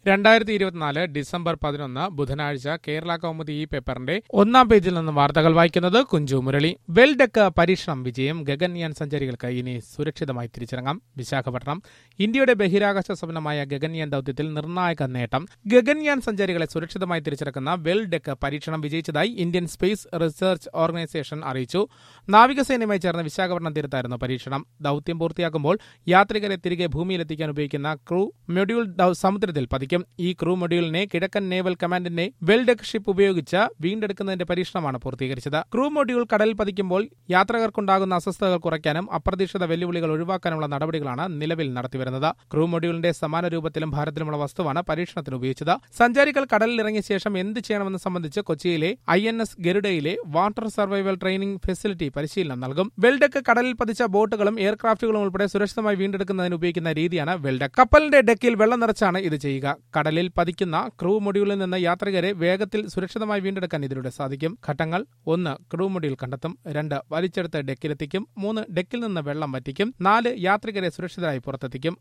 രണ്ടായിരത്തി ഇരുപത്തിനാല് ഡിസംബർ പതിനൊന്ന് ബുധനാഴ്ച കേരള കൗമുദി ഈ പേപ്പറിന്റെ ഒന്നാം പേജിൽ നിന്ന് വാർത്തകൾ വായിക്കുന്നത് കുഞ്ചു മുരളി വെൽഡെക്ക് പരീക്ഷണം വിജയം ഗഗൻയാൻ സഞ്ചാരികൾക്ക് ഇനി സുരക്ഷിതമായി തിരിച്ചിറങ്ങാം വിശാഖപട്ടണം ഇന്ത്യയുടെ ബഹിരാകാശ സ്വപ്നമായ ഗഗൻയാൻ ദൌത്യത്തിൽ നിർണായക നേട്ടം ഗഗൻയാൻ സഞ്ചാരികളെ സുരക്ഷിതമായി തിരിച്ചിറക്കുന്ന വെൽഡെക്ക് പരീക്ഷണം വിജയിച്ചതായി ഇന്ത്യൻ സ്പേസ് റിസർച്ച് ഓർഗനൈസേഷൻ അറിയിച്ചു നാവികസേനയുമായി ചേർന്ന് വിശാഖപട്ടണം തീരത്തായിരുന്നു പരീക്ഷണം ദൌത്യം പൂർത്തിയാക്കുമ്പോൾ യാത്രികരെ തിരികെ ഭൂമിയിലെത്തിക്കാൻ ഉപയോഗിക്കുന്ന ക്രൂ മൊഡ്യൂൾ ദൗ- സമുദ്രത്തിൽ പതിക്കും ഈ ക്രൂ മൊഡ്യൂളിനെ കിഴക്കൻ നേവൽ കമാൻഡിന്റെ വെൽഡെക്ക് ഷിപ്പ് ഉപയോഗിച്ച് വീണ്ടെടുക്കുന്നതിന്റെ പരീക്ഷണമാണ് പൂർത്തീകരിച്ചത് ക്രൂ മൊഡ്യൂൾ കടലിൽ പതിക്കുമ്പോൾ യാത്രക്കാർക്കുണ്ടാകുന്ന അസ്വസ്ഥതകൾ കുറയ്ക്കാനും അപ്രതീക്ഷിത വെല്ലുവിളികൾ ഒഴിവാക്കാനുള്ള നടപടികളാണ് നിലവിൽ നടത്തിവരുന്നത് ക്രൂ മൊഡ്യൂളിന്റെ സമാന രൂപത്തിലും ഭാരത്തിലുമുള്ള വസ്തുവാണ് പരീക്ഷണത്തിന് ഉപയോഗിച്ചത് സഞ്ചാരികൾ കടലിൽ ഇറങ്ങിയ ശേഷം എന്ത് ചെയ്യണമെന്ന് സംബന്ധിച്ച് കൊച്ചിയിലെ ഐ എൻ എസ് ഗരുഡയിലെ വാട്ടർ സർവൈവൽ ട്രെയിനിംഗ് ഫെസിലിറ്റി പരിശീലനം നൽകും വെൽഡെക്ക് കടലിൽ പതിച്ച ബോട്ടുകളും എയർക്രാഫ്റ്റുകളും ഉൾപ്പെടെ സുരക്ഷിതമായി വീണ്ടെടുക്കുന്നതിന് ഉപയോഗിക്കുന്ന രീതിയാണ് വെൽഡെക്ക് കപ്പലിന്റെ ഡെക്കിൽ വെള്ളം നിറച്ചാണ് ഇത് ചെയ്യുക കടലിൽ പതിക്കുന്ന ക്രൂ മൊഡ്യൂളിൽ നിന്ന് യാത്രികരെ വേഗത്തിൽ സുരക്ഷിതമായി വീണ്ടെടുക്കാൻ ഇതിലൂടെ സാധിക്കും ഘട്ടങ്ങൾ ഒന്ന് ക്രൂ മൊഡ്യൂൾ കണ്ടെത്തും രണ്ട് വലിച്ചെടുത്ത് ഡെക്കിലെത്തിക്കും മൂന്ന് ഡെക്കിൽ നിന്ന് വെള്ളം വറ്റിക്കും നാല് യാത്രികരെ സുരക്ഷിതരായി പുറത്തെത്തിക്കും